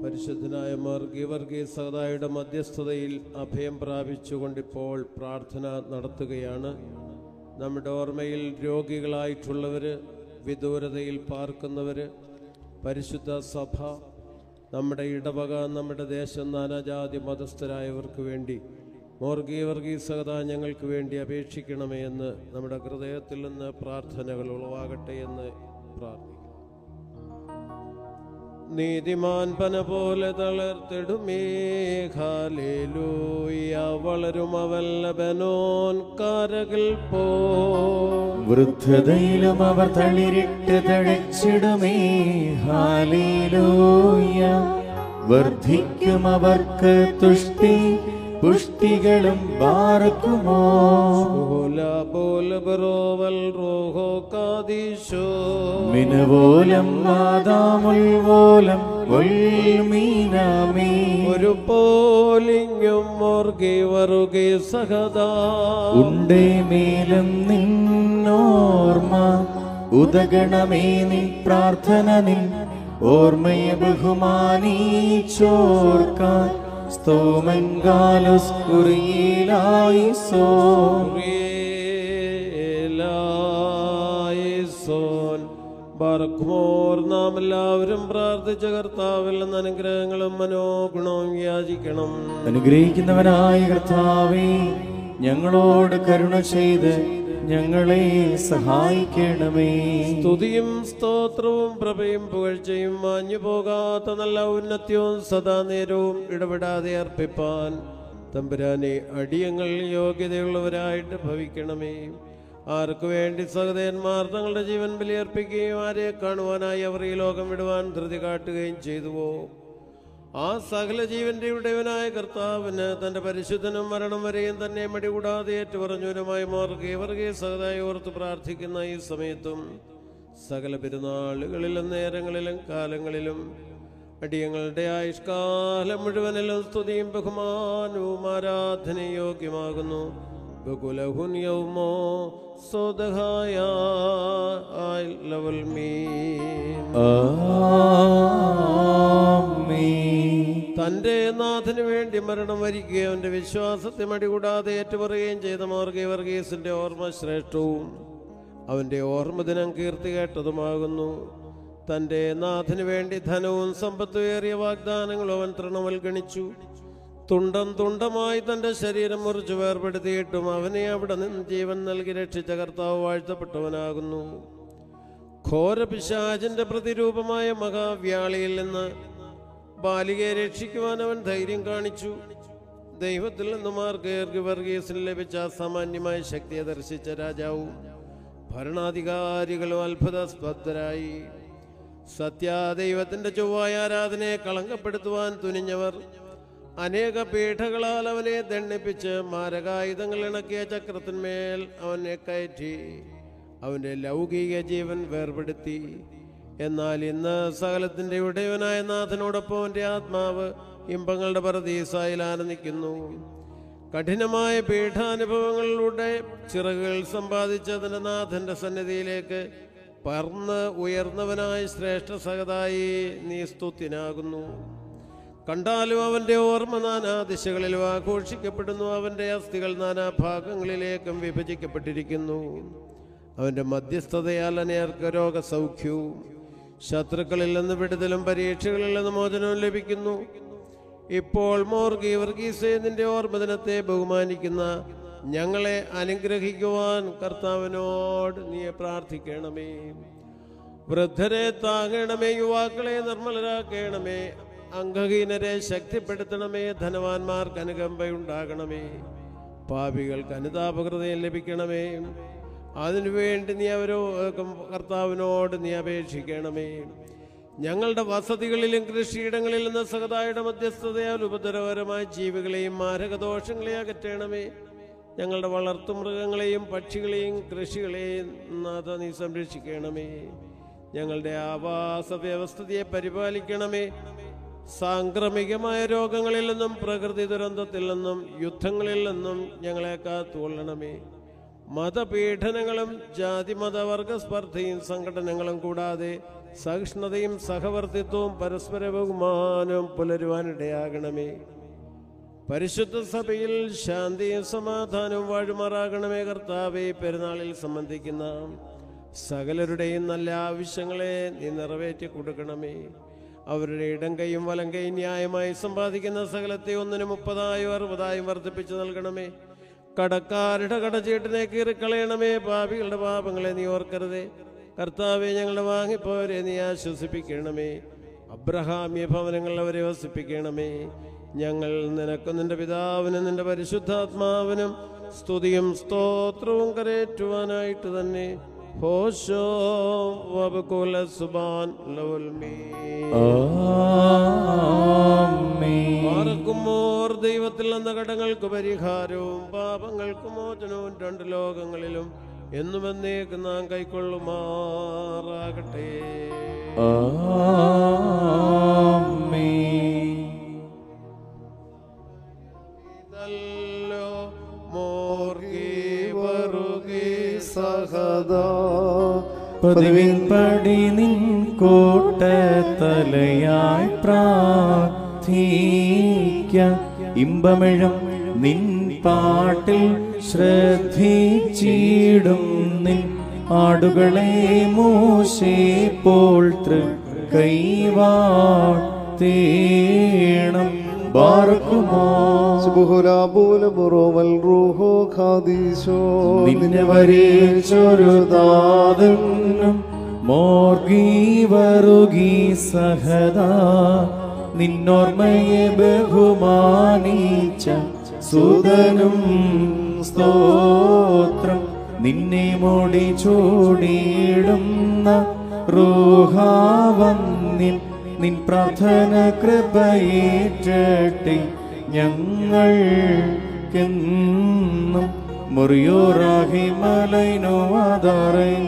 പരിശുദ്ധനായ മാർ ഗീവർഗീസ് സഹതായുടെ മധ്യസ്ഥതയിൽ അഭയം പ്രാപിച്ചുകൊണ്ടിപ്പോൾ പ്രാർത്ഥന നടത്തുകയാണ് നമ്മുടെ ഓർമ്മയിൽ രോഗികളായിട്ടുള്ളവർ വിദൂരതയിൽ പാർക്കുന്നവർ പരിശുദ്ധ സഭ നമ്മുടെ ഇടവക നമ്മുടെ ദേശം നാനാജാതി മതസ്ഥരായവർക്ക് വേണ്ടി മോർഗീ വർഗീസ് സഹത ഞങ്ങൾക്ക് വേണ്ടി അപേക്ഷിക്കണമേ എന്ന് നമ്മുടെ ഹൃദയത്തിൽ നിന്ന് പ്രാർത്ഥനകൾ ഉളവാകട്ടെ എന്ന് പ്രാർത്ഥിക്കുന്നു നീതിമാൻ പന പോലെ തളർത്തിടുമേ ഹാലേലൂയ വളരും അവൻ ലബനോൻ കാരകിൽ പോ വൃദ്ധതയിലും അവർ തളിരിട്ട് തഴച്ചിടുമേ ഹാലേലൂയ വർദ്ധിക്കും അവർക്ക് തുഷ്ടി പുഷ്ടികളും പാർക്കുമോ ഓല ബോല ബറോവൽ റോഹോ കാദീശോ മിനവോലം മാതാമുൽവോലം മീനാമേ ഒരു പോലിങ്ങും മോർഗി വറുകി സഹദാ ഉണ്ടേ മേലും നിന്നോർമ്മ ഉദഗണമേ നിൻ പ്രാർത്ഥന നിൻ ഓർമ്മയെ ബഹുമാനീച്ചോർക്കാൻ സ്തോമങ്കാലുസ് കുറിയിലായി സോ സോൻ ബർഖ്മോർ നാം എല്ലാവരും പ്രാർത്ഥിച്ച കർത്താവിൽ നിന്ന് അനുഗ്രഹങ്ങളും മനോഗുണവും യാചിക്കണം അനുഗ്രഹിക്കുന്നവനായ കർത്താവേ ഞങ്ങളോട് കരുണ ചെയ്ത് ഞങ്ങളെ സഹായിക്കണമേ സ്തുതിയും സ്തോത്രവും പ്രഭയും പുകഴ്ചയും മാഞ്ഞു പോകാത്ത നല്ല ഉന്നത്യവും സദാ നേരവും ഇടപെടാതെ അർപ്പിപ്പാൻ തമ്പുരാനെ അടിയങ്ങൾ യോഗ്യതയുള്ളവരായിട്ട് ഭവിക്കണമേ ആർക്കു വേണ്ടി സഹതയന്മാർ തങ്ങളുടെ ജീവൻ ബലിയർപ്പിക്കുകയും ആരെ കാണുവാനായി അവർ ഈ ലോകം വിടുവാൻ ധൃതി കാട്ടുകയും ചെയ്തുവോ ആ സകല ജീവന്റെ ഉടയവനായ കർത്താവിന് തന്റെ പരിശുദ്ധനും മരണം വരെയും തന്നെ മടികൂടാതെ ഏറ്റുപറഞ്ഞവരുമായി മാറുകയും വർഗീയ സഹതായി ഓർത്ത് പ്രാർത്ഥിക്കുന്ന ഈ സമയത്തും സകല പെരുന്നാളുകളിലും നേരങ്ങളിലും കാലങ്ങളിലും അടിയങ്ങളുടെ ആയുഷ്കാലം മുഴുവനിലും സ്തുതിയും ബഹുമാനവും ആരാധനയും യോഗ്യമാകുന്നു ബകുലഹുൻ യൗമോ സ്വതഹായ ലവൽ മീൻ ആമേൻ തന്റെ നാഥന് വേണ്ടി മരണം വരിക്കുകയും അവന്റെ വിശ്വാസത്തെ മടികൂടാതെ ഏറ്റുപറയുകയും ചെയ്ത മാർഗീയ വർഗീസിന്റെ ഓർമ്മ ശ്രേഷ്ഠവും അവന്റെ ഓർമ്മ ദിനം കീർത്തി കേട്ടതുമാകുന്നു തന്റെ നാഥന് വേണ്ടി ധനവും സമ്പത്തും ഏറിയ വാഗ്ദാനങ്ങളും അവൻ തൃണവൽഗണിച്ചു തുണ്ടം തുണ്ടമായി തന്റെ ശരീരം മുറിച്ചു വേർപെടുത്തിയിട്ടും അവനെ അവിടെ നിന്ന് ജീവൻ നൽകി രക്ഷിച്ച കർത്താവ് വാഴ്ത്തപ്പെട്ടവനാകുന്നു ഘോര പിശാചിന്റെ പ്രതിരൂപമായ മഹാവ്യാളിയിൽ നിന്ന് ബാലികയെ രക്ഷിക്കുവാൻ അവൻ ധൈര്യം കാണിച്ചു ദൈവത്തിൽ നിന്ന് മാർഗേർഗ് വർഗീസിന് ലഭിച്ച അസാമാന്യമായ ശക്തിയെ ദർശിച്ച രാജാവും ഭരണാധികാരികളും അത്ഭുതസ്തബ്ധരായി സത്യാദൈവത്തിന്റെ ചൊവ്വായ ആരാധനയെ കളങ്കപ്പെടുത്തുവാൻ തുനിഞ്ഞവർ അനേക പീഠകളാൽ അവനെ ദണ്ഡിപ്പിച്ച് മാരകായുധങ്ങൾ ഇണക്കിയ ചക്രത്തിന്മേൽ അവനെ കയറ്റി അവന്റെ ലൗകിക ജീവൻ വേർപെടുത്തി എന്നാൽ ഇന്ന് സകലത്തിന്റെ ഉടയവനായ നാഥനോടൊപ്പം അവന്റെ ആത്മാവ് ഇമ്പങ്ങളുടെ പറദീസായിൽ ആനന്ദിക്കുന്നു കഠിനമായ പീഠാനുഭവങ്ങളിലൂടെ ചിറകുകൾ സമ്പാദിച്ചതിന്റെ നാഥന്റെ സന്നിധിയിലേക്ക് പറന്ന് ഉയർന്നവനായ ശ്രേഷ്ഠ സഹതായി നീ സ്തുത്യനാകുന്നു കണ്ടാലും അവന്റെ ഓർമ്മ നാനാ ദിശകളിലും ആഘോഷിക്കപ്പെടുന്നു അവന്റെ അസ്ഥികൾ നാനാ ഭാഗങ്ങളിലേക്കും വിഭജിക്കപ്പെട്ടിരിക്കുന്നു അവന്റെ മധ്യസ്ഥതയാൽ അനേർക്ക് രോഗസൗഖ്യവും ശത്രുക്കളിൽ നിന്ന് വിടുതലും പരീക്ഷകളിൽ നിന്ന് മോചനവും ലഭിക്കുന്നു ഇപ്പോൾ മോർഗി വർഗീസെ നിന്റെ ഓർമ്മദിനത്തെ ബഹുമാനിക്കുന്ന ഞങ്ങളെ അനുഗ്രഹിക്കുവാൻ കർത്താവിനോട് നീ പ്രാർത്ഥിക്കണമേ വൃദ്ധരെ താങ്ങണമേ യുവാക്കളെ നിർമ്മലരാക്കണമേ അംഗഹീനരെ ശക്തിപ്പെടുത്തണമേ ധനവാന്മാർക്ക് അനുകമ്പയുണ്ടാകണമേ പാപികൾക്ക് അനുതാപകൃതയും ലഭിക്കണമേ അതിനുവേണ്ടി നീ അവരോ കർത്താവിനോട് നീ അപേക്ഷിക്കണമേ ഞങ്ങളുടെ വസതികളിലും കൃഷിയിടങ്ങളിലും നിന്ന് സഹതായുടെ മധ്യസ്ഥതയാൽ ഉപദ്രവകരമായ ജീവികളെയും മാരകദോഷങ്ങളെയും അകറ്റണമേ ഞങ്ങളുടെ വളർത്തുമൃഗങ്ങളെയും പക്ഷികളെയും കൃഷികളെയും നാഥ നീ സംരക്ഷിക്കണമേ ഞങ്ങളുടെ ആവാസ വ്യവസ്ഥയെ പരിപാലിക്കണമേ സാംക്രമികമായ രോഗങ്ങളിൽ നിന്നും പ്രകൃതി ദുരന്തത്തിൽ നിന്നും യുദ്ധങ്ങളിൽ നിന്നും ഞങ്ങളെ കാത്തുകൊള്ളണമേ മതപീഡനങ്ങളും ജാതി മതവർഗ സ്പർദ്ധയും സംഘടനകളും കൂടാതെ സഹിഷ്ണുതയും സഹവർത്തിത്വവും പരസ്പര ബഹുമാനവും പുലരുവാനിടയാകണമേ പരിശുദ്ധ സഭയിൽ ശാന്തിയും സമാധാനവും വാഴുമാറാകണമേ കർത്താവെ പെരുന്നാളിൽ സംബന്ധിക്കുന്ന സകലരുടെയും നല്ല ആവശ്യങ്ങളെ നീ നിറവേറ്റി കൊടുക്കണമേ അവരുടെ ഇടം കൈയും വലം കൈയും ന്യായമായി സമ്പാദിക്കുന്ന സകലത്തെ ഒന്നിന് മുപ്പതായും അറുപതായും വർദ്ധിപ്പിച്ചു നൽകണമേ കടക്കാരുടെ കടച്ചീട്ടിനെ കീറിക്കളയണമേ പാപികളുടെ പാപങ്ങളെ നീ ഓർക്കരുതേ കർത്താവെ ഞങ്ങളുടെ വാങ്ങിപ്പോവരെ നീ ആശ്വസിപ്പിക്കണമേ അബ്രഹാമ്യ ഭവനങ്ങൾ അവരെ വസിപ്പിക്കണമേ ഞങ്ങൾ നിനക്കും നിന്റെ പിതാവിനും നിന്റെ പരിശുദ്ധാത്മാവിനും സ്തുതിയും സ്തോത്രവും കരേറ്റുവാനായിട്ട് തന്നെ ഹോശോ വബകുല സുബാൻ ലവൽ മീ ആമേൻ പാറക്കുമോർ ദൈവത്തിൽ എന്ന കടങ്ങൾക്ക് പരിഹാരവും പാപങ്ങൾക്ക് മോചനവും രണ്ട് ലോകങ്ങളിലും എന്നും എന്നേക്ക് നാം കൈക്കൊള്ളുമാറാകട്ടെ ആമേൻ ഇതല്ലോ മോർഗി വറുകി സഹദാ പതിവിൻ പടി നിൻ കോട്ടത്തലയായി പ്രാർത്ഥിക്ക ഇമ്പമിഴം നിൻ പാട്ടിൽ ശ്രദ്ധിച്ചിടും നിൻ ആടുകളെ മോശേ പോൾ തൃ കൈവാട്ടേണം ബാർക്കുമോ സുബുഹുരാബൂലബുറോവൽ റൂഹോ ഖാദീശോ നിന്നെ വരേച്ചൊരു ദാതനും മോർഗി വറുകി സഹദാ നിന്നോർമ്മയെ ബഹുമാനിച്ച സുതനും സ്തോത്രം നിന്നെ മോടി ചൂടിയിടുന്ന റൂഹാവന്നിൻ നിൻ പ്രാർത്ഥന കൃപയേറ്റട്ടെ ഞങ്ങൾക്കെന്നും മുറിയോറാഹി മലൈനോ ആധാരൈ